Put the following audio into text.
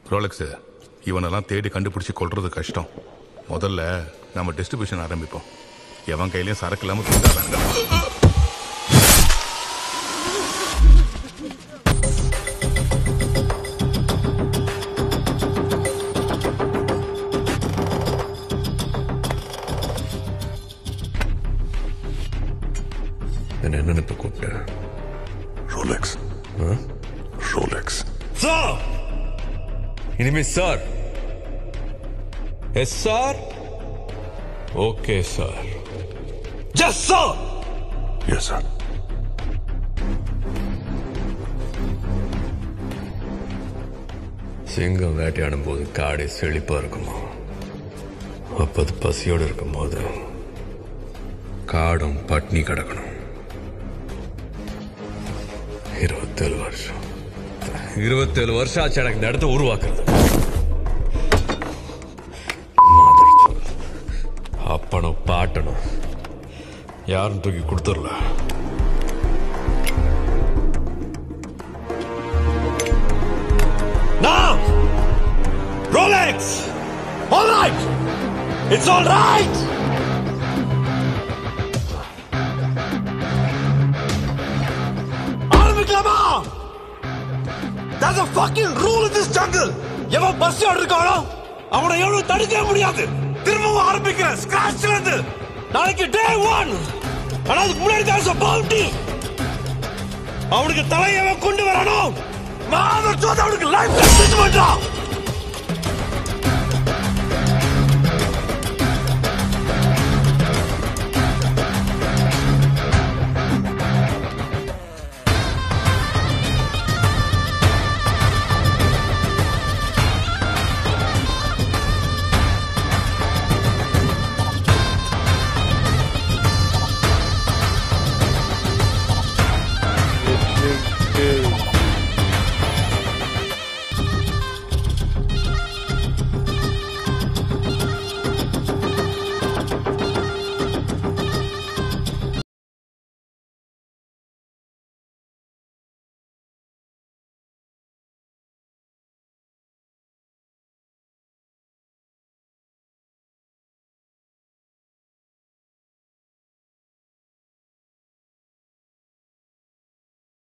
Rolex இவனெல்லாம் தேடி கண்டுபிடிச்சி கொள்றது கஷ்டம் முதல்ல நம்ம டிஸ்ட்ரிபியூஷன் ஆரம்பிப்போம் எவன் கையிலயும் சரக்கு இல்லாம தூண்டா வேண்டாம் என்ன என்ன இப்ப கூப்பிட்ட ரோலெக்ஸ் ரோலெக்ஸ் சார் இனிமே sir yes sir okay sir just sir yes sir சிங்கம் வேட்டையாடும் போது காடே செழிப்பா இருக்குமா அப்ப அது பசியோடு இருக்கும்போது காடும் பட்னி கிடக்கணும் இருபத்தேழு வருஷம் இருபத்தேழு வருஷம் ஆச்சு எனக்கு இந்த இடத்த உருவாக்குறது மாதர் அப்பனும் பாட்டனும் யாரும் தூக்கி கொடுத்துடல Now! Rolex! All right! It's all right! ஆரம்பிக்கலாமா There's a fucking rule in this jungle. எவன் பஸ் இருக்கானோ அவனை எவ்வளவு தடுக்கவே முடியாது திரும்பவும் ஆரம்பிக்கிறேன் ஸ்கிராச்ல இருந்து நாளைக்கு டே ஒன் ஆனா அதுக்கு முன்னாடி there's a bounty. அவனுக்கு தலையவன் கொண்டு வரணும் மாதர் சோத அவனுக்கு லைஃப் செட் பண்றான்